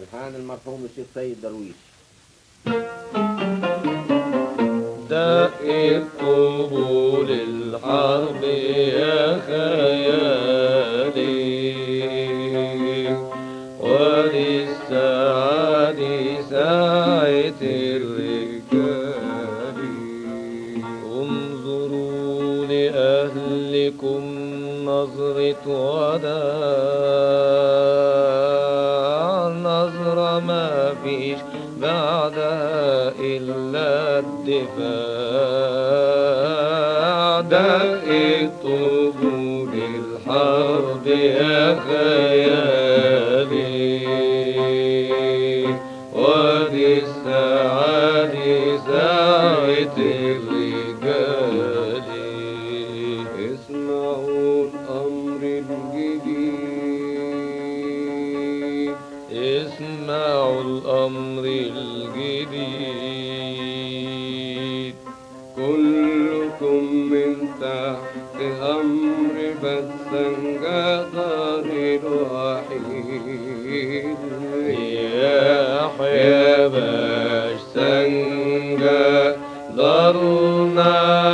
ألحان المرحوم الشيخ سيد درويش دقت طبول الحرب يا خيالي وللسعاد ساعة الرجال انظروا لأهلكم نظرة وداع نظرة ما فيش بعدها إلا الدفاع دقت طبول الحرب يا خيالي ودي السعاد ساعة الرجال اسمعوا الأمر الجديد اسمعوا الأمر الجديد كلكم من تحت أمر بسنجا ظاهر وحيد يا حيا سنجا دارنا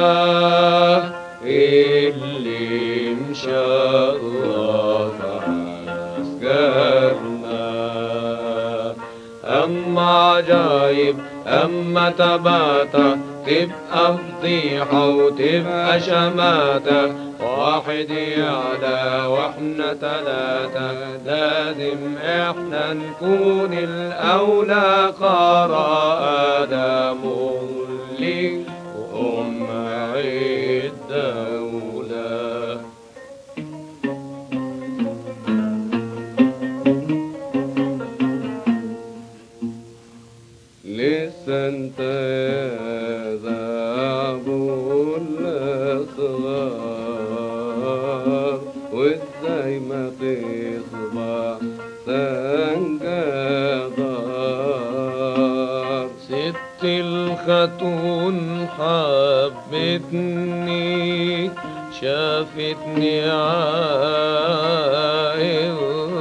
اللي مشرف عسكرنا أما عجايب أما تباتا تبقى فضيحة وتبقى شماتة واحد يعلى واحنا تلاتة لازم احنا نكون الأولى قرا آدم لي وأم الدولة لسه انت يا ذابو الاصغار وازاي ما تصبح سنجدار ست الختون حبتني شافتني عائل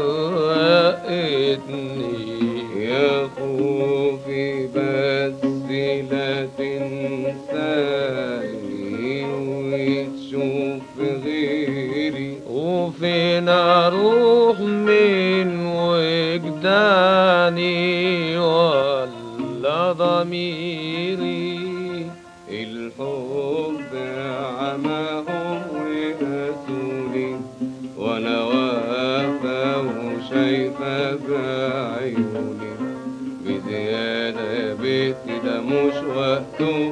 وقتني يا خوفي بس لا تنساني وتشوف غيري وفين اروح من وجداني ولا ضميري الحب عماهم ونسوني وانا واقفة وشايفة بعيوني بزيادة يا بنتي ده مش وقته